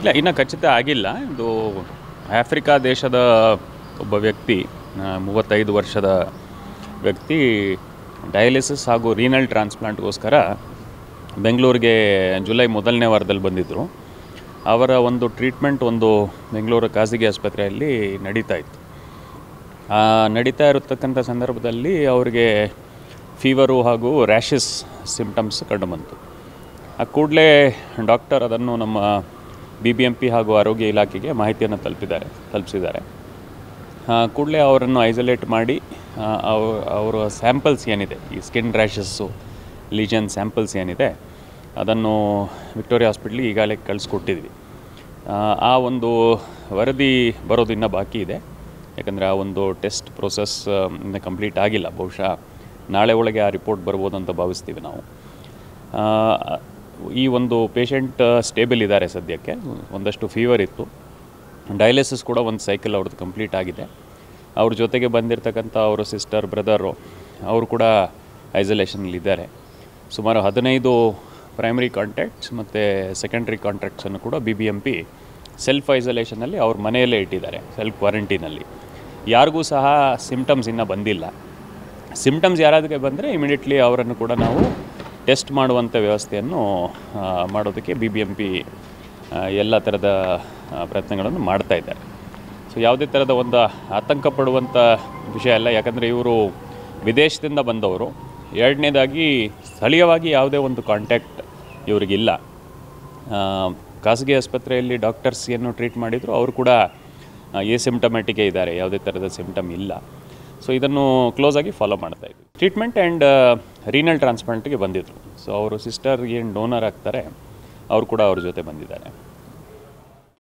ಇಲ್ಲ ಇನ್ನೂ ಖಚಿತ ಆಗಿಲ್ಲ ಇದು ಆಫ್ರಿಕಾ ದೇಶದ ಒಬ್ಬ ವ್ಯಕ್ತಿ ಆ, ಮೂವತ್ತೈದು ವರ್ಷದ ವ್ಯಕ್ತಿ ಡಯಾಲಿಸಿಸ್ ಹಾಗೂ ರೀನಲ್ ಟ್ರಾನ್ಸ್ಪ್ಲಾಂಟ್ಗೋಸ್ಕರ ಬೆಂಗಳೂರಿಗೆ ಜುಲೈ ಮೊದಲನೇ ವಾರದಲ್ಲಿ ಬಂದಿದ್ದರು ಅವರ ಒಂದು ಟ್ರೀಟ್ಮೆಂಟ್ ಒಂದು ಬೆಂಗಳೂರು ಖಾಸಗಿ ಆಸ್ಪತ್ರೆಯಲ್ಲಿ ನಡೀತಾ ಇತ್ತು ಆ ನಡೀತಾ ಇರತಕ್ಕಂಥ ಸಂದರ್ಭದಲ್ಲಿ ಅವರಿಗೆ ಫೀವರು ಹಾಗೂ ರ್ಯಾಷಸ್ ಸಿಮ್ಟಮ್ಸ್ ಕಂಡುಬಂತು ಆ ಕೂಡಲೇ ಡಾಕ್ಟರ್ ಅದನ್ನು ನಮ್ಮ ಬಿ ಬಿ ಎಂ ಪಿ ಹಾಗೂ ಆರೋಗ್ಯ ಇಲಾಖೆಗೆ ಮಾಹಿತಿಯನ್ನು ತಲುಪಿದ್ದಾರೆ ತಲುಪಿಸಿದ್ದಾರೆ ಕೂಡಲೇ ಅವರನ್ನು ಐಸೋಲೇಟ್ ಮಾಡಿ ಆ, ಅವ- ಅವರ ಸ್ಯಾಂಪಲ್ಸ್ ಏನಿದೆ ಈ ಸ್ಕಿನ್ ರ್ಯಾಷಸ್ಸು ಲೀಜನ್ ಸ್ಯಾಂಪಲ್ಸ್ ಏನಿದೆ ಅದನ್ನು ವಿಕ್ಟೋರಿಯಾ ಹಾಸ್ಪಿಟ್ಲಿಗೆ ಈಗಾಗಲೇ ಕಳಿಸ್ಕೊಟ್ಟಿದ್ವಿ ಆ, ಆ ಒಂದು ವರದಿ ಬರೋದು ಇನ್ನೂ ಬಾಕಿ ಇದೆ ಯಾಕಂದರೆ ಆ ಒಂದು ಟೆಸ್ಟ್ ಪ್ರೊಸೆಸ್ ಇನ್ನೂ ಕಂಪ್ಲೀಟ್ ಆಗಿಲ್ಲ ಬಹುಶಃ ನಾಳೆ ಒಳಗೆ ಆ ರಿಪೋರ್ಟ್ ಬರ್ಬೋದು ಅಂತ ಭಾವಿಸ್ತೀವಿ ನಾವು ಆ, ಈ ಒಂದು ಪೇಷಂಟ್ ಸ್ಟೇಬಲ್ ಇದ್ದಾರೆ ಸದ್ಯಕ್ಕೆ ಒಂದಷ್ಟು ಫೀವರ್ ಇತ್ತು ಡಯಾಲಿಸಿಸ್ ಕೂಡ ಒಂದು ಸೈಕಲ್ ಅವ್ರದ್ದು ಕಂಪ್ಲೀಟ್ ಆಗಿದೆ ಅವ್ರ ಜೊತೆಗೆ ಬಂದಿರತಕ್ಕಂಥ ಅವರ ಸಿಸ್ಟರ್ ಬ್ರದರು ಅವರು ಕೂಡ ಐಸೋಲೇಷನಲ್ಲಿದ್ದಾರೆ ಸುಮಾರು ಹದಿನೈದು ಪ್ರೈಮರಿ ಕಾಂಟ್ಯಾಕ್ಟ್ಸ್ ಮತ್ತು ಸೆಕೆಂಡ್ರಿ ಕಾಂಟ್ಯಾಕ್ಟ್ಸನ್ನು ಕೂಡ B B M P self ಐಸೋಲೇಷನಲ್ಲಿ ಅವ್ರ ಮನೆಯಲ್ಲೇ ಇಟ್ಟಿದ್ದಾರೆ ಸೆಲ್ಫ್ ಕ್ವಾರಂಟೀನಲ್ಲಿ ಯಾರಿಗೂ ಸಹ ಸಿಮ್ಟಮ್ಸ್ ಇನ್ನೂ ಬಂದಿಲ್ಲ ಸಿಮ್ಟಮ್ಸ್ ಯಾರಾದಕ್ಕೆ ಬಂದರೆ ಇಮಿಡಿಯೇಟ್ಲಿ ಅವರನ್ನು ಕೂಡ ನಾವು ಟೆಸ್ಟ್ ಮಾಡುವಂಥ ವ್ಯವಸ್ಥೆಯನ್ನು ಆ, ಮಾಡೋದಕ್ಕೆ ಬಿ ಬಿ ಎಂ ಪಿ ಎಲ್ಲ ಥರದ ಆ, ಪ್ರಯತ್ನಗಳನ್ನು ಮಾಡ್ತಾ ಇದ್ದಾರೆ ಸೊ ಯಾವುದೇ ಥರದ ಒಂದು ಆತಂಕ ಪಡುವಂಥ ವಿಷಯ ಅಲ್ಲ ಯಾಕಂದರೆ ಇವರು ವಿದೇಶದಿಂದ ಬಂದವರು ಎರಡನೇದಾಗಿ ಸ್ಥಳೀಯವಾಗಿ ಯಾವುದೇ ಒಂದು ಕಾಂಟ್ಯಾಕ್ಟ್ ಇವರಿಗಿಲ್ಲ ಆ, ಖಾಸಗಿ ಆಸ್ಪತ್ರೆಯಲ್ಲಿ ಡಾಕ್ಟರ್ಸ್ ಏನು ಟ್ರೀಟ್ ಮಾಡಿದ್ರು ಅವರು ಕೂಡ ಎ ಸಿಮ್ಟಮ್ಯಾಟಿಕೇ ಇದ್ದಾರೆ ಯಾವುದೇ ಥರದ ಸಿಮ್ಟಮ್ ಇಲ್ಲ ಸೊ ಇದನ್ನು ಕ್ಲೋಸ್ ಆಗಿ ಫಾಲೋ ಮಾಡ್ತಾ ಇದ್ವಿ ಟ್ರೀಟ್ಮೆಂಟ್ ಆ್ಯಂಡ್ ರೀನಲ್ ಟ್ರಾನ್ಸ್ಪ್ಲಾಂಟ್ಗೆ ಬಂದಿದ್ದರು ಸೊ ಅವರು ಸಿಸ್ಟರ್ ಏನು ಡೋನರ್ ಆಗ್ತಾರೆ ಅವರು ಕೂಡ ಅವ್ರ ಜೊತೆ ಬಂದಿದ್ದಾರೆ